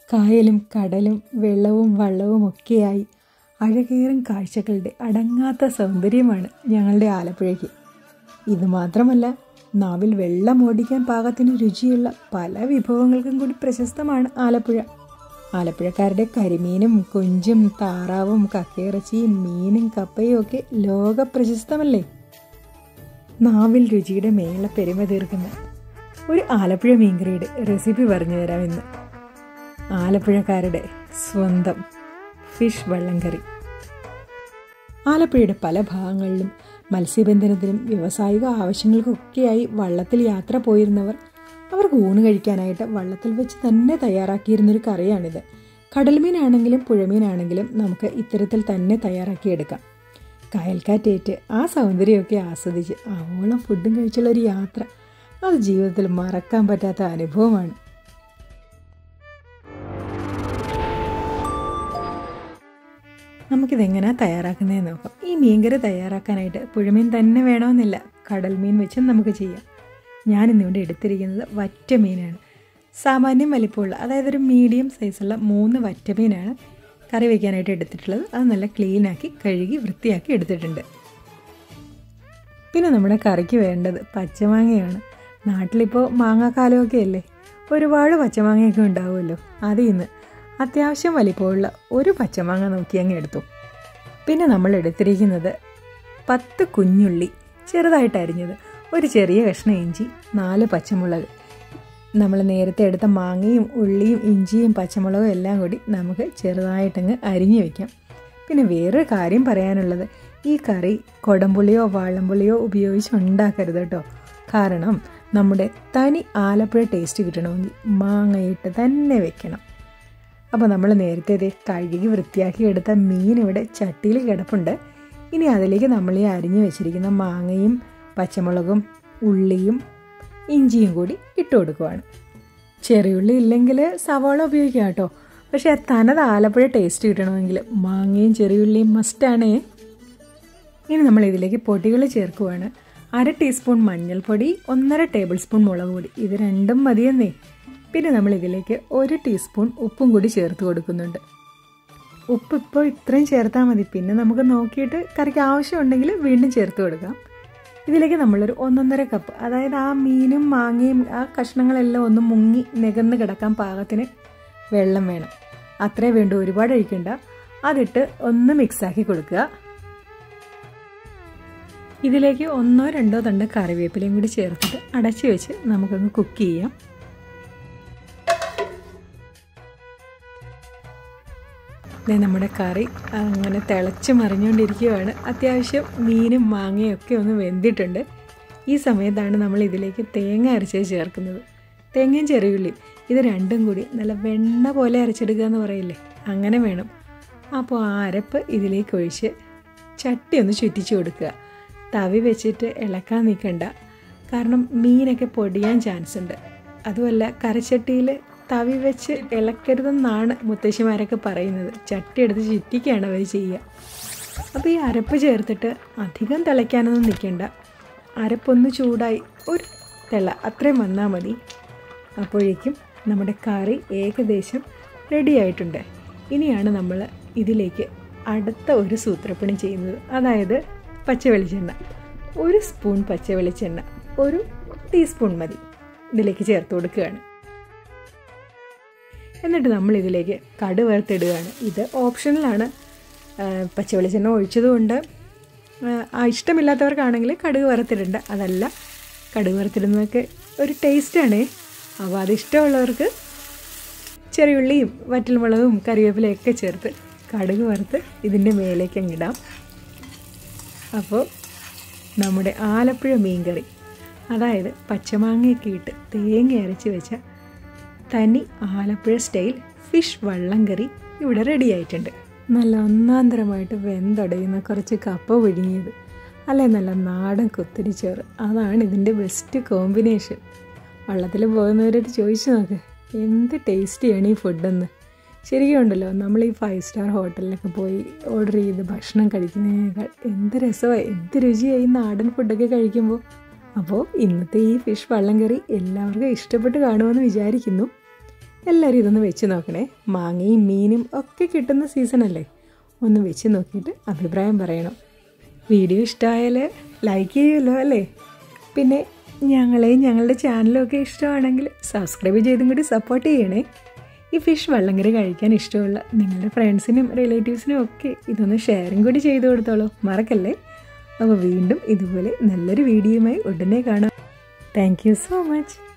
കായലും കടലും വെള്ളവും വള്ളവും ഒക്കെയായി അഴകേറും കാഴ്ചകളുടെ അടങ്ങാത്ത സൗന്ദര്യമാണ് ഞങ്ങളുടെ ആലപ്പുഴയ്ക്ക് ഇതുമാത്രമല്ല നാവിൽ വെള്ളം ഓടിക്കാൻ പാകത്തിന് രുചിയുള്ള പല വിഭവങ്ങൾക്കും കൂടി പ്രശസ്തമാണ് ആലപ്പുഴ ആലപ്പുഴക്കാരുടെ കരിമീനും കൊഞ്ചും താറാവും കക്കയിറച്ചിയും മീനും കപ്പയും ഒക്കെ ലോക പ്രശസ്തമല്ലേ നാവിൽ രുചിയുടെ മേള പെരുമ തീർക്കുന്ന ഒരു ആലപ്പുഴ മീൻകറിയുടെ റെസിപ്പി പറഞ്ഞു തരാം ഇന്ന് ആലപ്പുഴക്കാരുടെ സ്വന്തം ഫിഷ് വള്ളംകറി ആലപ്പുഴയുടെ പല ഭാഗങ്ങളിലും മത്സ്യബന്ധനത്തിനും വ്യാവസായിക ആവശ്യങ്ങൾക്കൊക്കെയായി വള്ളത്തിൽ യാത്ര പോയിരുന്നവർ അവർക്ക് ഊണ് കഴിക്കാനായിട്ട് വള്ളത്തിൽ വെച്ച് തന്നെ തയ്യാറാക്കിയിരുന്നൊരു കറിയാണിത് കടൽമീനാണെങ്കിലും പുഴമീനാണെങ്കിലും നമുക്ക് ഇത്തരത്തിൽ തന്നെ തയ്യാറാക്കിയെടുക്കാം കായൽക്കാറ്റേറ്റ് ആ സൗന്ദര്യമൊക്കെ ആസ്വദിച്ച് ആവോളം ഫുഡും കഴിച്ചുള്ള ഒരു യാത്ര അത് ജീവിതത്തിൽ മറക്കാൻ പറ്റാത്ത അനുഭവമാണ് നമുക്കിതെങ്ങനെയാണ് തയ്യാറാക്കുന്നതെന്ന് നോക്കാം ഈ മീൻകറി തയ്യാറാക്കാനായിട്ട് പുഴമീൻ തന്നെ വേണമെന്നില്ല കടൽ മീൻ വെച്ചും നമുക്ക് ചെയ്യാം ഞാനിന്നിവിടെ എടുത്തിരിക്കുന്നത് വറ്റ മീനാണ് സാമാന്യം വലിപ്പമുള്ള അതായത് ഒരു മീഡിയം സൈസുള്ള മൂന്ന് വറ്റ മീനാണ് കറി വയ്ക്കാനായിട്ട് എടുത്തിട്ടുള്ളത് അത് നല്ല ക്ലീനാക്കി കഴുകി വൃത്തിയാക്കി എടുത്തിട്ടുണ്ട് പിന്നെ നമ്മുടെ കറിക്ക് വേണ്ടത് പച്ചമാങ്ങയാണ് നാട്ടിലിപ്പോൾ മാങ്ങാക്കാലമൊക്കെ അല്ലേ ഒരുപാട് പച്ചമാങ്ങയൊക്കെ ഉണ്ടാവുമല്ലോ അതിൽ നിന്ന് അത്യാവശ്യം വലിപ്പമുള്ള ഒരു പച്ചമാങ്ങ നോക്കി അങ്ങ് എടുത്തു പിന്നെ നമ്മൾ എടുത്തിരിക്കുന്നത് പത്ത് കുഞ്ഞുള്ളി ചെറുതായിട്ട് അരിഞ്ഞത് ഒരു ചെറിയ കഷ്ണം ഇഞ്ചി നാല് പച്ചമുളക് നമ്മൾ നേരത്തെ എടുത്ത മാങ്ങയും ഉള്ളിയും ഇഞ്ചിയും പച്ചമുളകും എല്ലാം കൂടി നമുക്ക് ചെറുതായിട്ടങ്ങ് അരിഞ്ഞു വെക്കാം പിന്നെ വേറൊരു കാര്യം പറയാനുള്ളത് ഈ കറി കൊടംപുളിയോ വാളംപുളിയോ ഉപയോഗിച്ച് ഉണ്ടാക്കരുത് കേട്ടോ കാരണം നമ്മുടെ തനി ആലപ്പുഴ ടേസ്റ്റ് കിട്ടണമെങ്കിൽ മാങ്ങയിട്ട് തന്നെ വെക്കണം അപ്പോൾ നമ്മൾ നേരത്തെ ഇതേ കഴുകി വൃത്തിയാക്കി എടുത്ത മീൻ ഇവിടെ ചട്ടിയിൽ കിടപ്പുണ്ട് ഇനി അതിലേക്ക് നമ്മൾ ഈ അരിഞ്ഞു വെച്ചിരിക്കുന്ന മാങ്ങയും പച്ചമുളകും ഉള്ളിയും ഇഞ്ചിയും കൂടി ഇട്ട് കൊടുക്കുവാണ് ചെറിയുള്ളി ഇല്ലെങ്കിൽ സവാള ഉപയോഗിക്കാം കേട്ടോ പക്ഷേ തനത് ആലപ്പുഴ ടേസ്റ്റ് കിട്ടണമെങ്കിൽ മാങ്ങയും ചെറിയുള്ളിയും മസ്റ്റാണേ ഇനി നമ്മൾ ഇതിലേക്ക് പൊടികൾ ചേർക്കുവാണ് അര ടീസ്പൂൺ മഞ്ഞൾപ്പൊടി ഒന്നര ടേബിൾ സ്പൂൺ മുളക് പൊടി ഇത് രണ്ടും മതിയെന്നേ പിന്നെ നമ്മൾ ഇതിലേക്ക് ഒരു ടീസ്പൂൺ ഉപ്പും കൂടി ചേർത്ത് കൊടുക്കുന്നുണ്ട് ഉപ്പ് ഇപ്പോൾ ഇത്രയും ചേർത്താൽ മതി പിന്നെ നമുക്ക് നോക്കിയിട്ട് കറിക്ക് ആവശ്യമുണ്ടെങ്കിൽ വീണ്ടും ചേർത്ത് കൊടുക്കാം ഇതിലേക്ക് നമ്മളൊരു ഒന്നൊന്നര കപ്പ് അതായത് ആ മീനും മാങ്ങയും ആ കഷ്ണങ്ങളെല്ലാം ഒന്ന് മുങ്ങി നികന്ന് കിടക്കാൻ പാകത്തിന് വെള്ളം വേണം അത്രേ വേണ്ടൂ ഒരുപാട് ഒഴിക്കണ്ട അതിട്ട് ഒന്ന് മിക്സാക്കി കൊടുക്കുക ഇതിലേക്ക് ഒന്നോ രണ്ടോ തണ്ട് കറിവേപ്പിലയും കൂടി ചേർത്തിട്ട് അടച്ചു വെച്ച് നമുക്കൊന്ന് കുക്ക് ചെയ്യാം നമ്മുടെ കറി അങ്ങനെ തിളച്ച് മറിഞ്ഞുകൊണ്ടിരിക്കുകയാണ് അത്യാവശ്യം മീനും മാങ്ങയും ഒക്കെ ഒന്ന് വെന്തിട്ടുണ്ട് ഈ സമയത്താണ് നമ്മൾ ഇതിലേക്ക് തേങ്ങ അരച്ചത് ചേർക്കുന്നത് തേങ്ങയും ചെറിയുള്ളിയും ഇത് രണ്ടും കൂടി നല്ല വെണ്ണ പോലെ അരച്ചെടുക്കുക എന്ന് പറയില്ലേ അങ്ങനെ വേണം അപ്പോൾ ആ അരപ്പ് ഇതിലേക്ക് ഒഴിച്ച് ചട്ടി ഒന്ന് ചുറ്റിച്ച് കൊടുക്കുക തവി വെച്ചിട്ട് ഇളക്കാൻ നിൽക്കണ്ട കാരണം മീനൊക്കെ പൊടിയാൻ ചാൻസ് ഉണ്ട് അതുമല്ല കറിച്ചട്ടിയിൽ തവി വെച്ച് ഇളക്കരുതെന്നാണ് മുത്തശ്ശിമാരൊക്കെ പറയുന്നത് ചട്ടി എടുത്ത് ചുറ്റിക്കാണ് അവർ ചെയ്യുക അപ്പോൾ ഈ അരപ്പ് ചേർത്തിട്ട് അധികം തിളയ്ക്കാനൊന്നും നിൽക്കണ്ട അരപ്പൊന്ന് ചൂടായി ഒരു തിള അത്രയും വന്നാൽ മതി അപ്പോഴേക്കും നമ്മുടെ കറി ഏകദേശം റെഡി ആയിട്ടുണ്ട് ഇനിയാണ് നമ്മൾ ഇതിലേക്ക് അടുത്ത ഒരു സൂത്രപ്പണി ചെയ്യുന്നത് അതായത് പച്ച വെളിച്ചെണ്ണ ഒരു സ്പൂൺ പച്ച വെളിച്ചെണ്ണ ഒരു ടീസ്പൂൺ മതി ഇതിലേക്ക് ചേർത്ത് കൊടുക്കുകയാണ് എന്നിട്ട് നമ്മൾ ഇതിലേക്ക് കടു വറുത്തിടുകയാണ് ഇത് ഓപ്ഷണലാണ് പച്ച വെളിച്ചെണ്ണ ഒഴിച്ചതുകൊണ്ട് ഇഷ്ടമില്ലാത്തവർക്കാണെങ്കിൽ കടുക് വറുത്തിടണ്ട അതല്ല കടുക് വറുത്തിടുന്നതൊക്കെ ഒരു ടേസ്റ്റാണ് അപ്പോൾ അത് ഇഷ്ടമുള്ളവർക്ക് ചെറിയുള്ളിയും വറ്റൽമുളകും കറിവേപ്പിലയൊക്കെ ചേർത്ത് കടുക് വറുത്ത് ഇതിൻ്റെ മേലേക്ക് അങ്ങിടാം അപ്പോൾ നമ്മുടെ ആലപ്പുഴ മീൻകറി അതായത് പച്ചമാങ്ങയൊക്കെ ഇട്ട് തേങ്ങ അരച്ച് വെച്ച തനി ആലപ്പുഴ സ്റ്റൈൽ ഫിഷ് വള്ളം കറി ഇവിടെ റെഡി ആയിട്ടുണ്ട് നല്ല ഒന്നാന്തരമായിട്ട് വെന്തടയുന്ന കുറച്ച് കപ്പ പിഴുങ്ങിയത് അല്ലെ നല്ല നാടൻ കുത്തിരിച്ചോറ് അതാണ് ഇതിൻ്റെ ബെസ്റ്റ് കോമ്പിനേഷൻ വള്ളത്തിൽ പോകുന്നവരോട് ചോദിച്ചു നോക്ക് എന്ത് ടേസ്റ്റിയാണ് ഈ ഫുഡെന്ന് ശരിക്കും ഉണ്ടല്ലോ നമ്മൾ ഈ ഫൈവ് സ്റ്റാർ ഹോട്ടലിലൊക്കെ പോയി ഓർഡർ ചെയ്ത് ഭക്ഷണം കഴിക്കുന്നതിനേക്കാൾ എന്ത് രസമായി എന്ത് രുചിയായി നാടൻ ഫുഡൊക്കെ കഴിക്കുമ്പോൾ അപ്പോൾ ഇന്നത്തെ ഈ ഫിഷ് വള്ളം കറി എല്ലാവർക്കും ഇഷ്ടപ്പെട്ട് കാണുമെന്ന് വിചാരിക്കുന്നു എല്ലാവരും ഇതൊന്ന് വെച്ച് നോക്കണേ മാങ്ങയും മീനും ഒക്കെ കിട്ടുന്ന സീസണല്ലേ ഒന്ന് വെച്ച് നോക്കിയിട്ട് അഭിപ്രായം പറയണം വീഡിയോ ഇഷ്ടമായാൽ ലൈക്ക് ചെയ്യുമല്ലോ അല്ലേ പിന്നെ ഞങ്ങളെയും ഞങ്ങളുടെ ചാനലും ഒക്കെ ഇഷ്ടമാണെങ്കിൽ സബ്സ്ക്രൈബ് ചെയ്തും കൂടി സപ്പോർട്ട് ചെയ്യണേ ഈ ഫിഷ് വള്ളംകറി കഴിക്കാൻ ഇഷ്ടമുള്ള നിങ്ങളുടെ ഫ്രണ്ട്സിനും റിലേറ്റീവ്സിനും ഒക്കെ ഇതൊന്ന് ഷെയറും കൂടി ചെയ്തു കൊടുത്തോളൂ മറക്കല്ലേ അപ്പോൾ വീണ്ടും ഇതുപോലെ നല്ലൊരു വീഡിയോയുമായി ഉടനെ കാണാം താങ്ക് യു സോ മച്ച്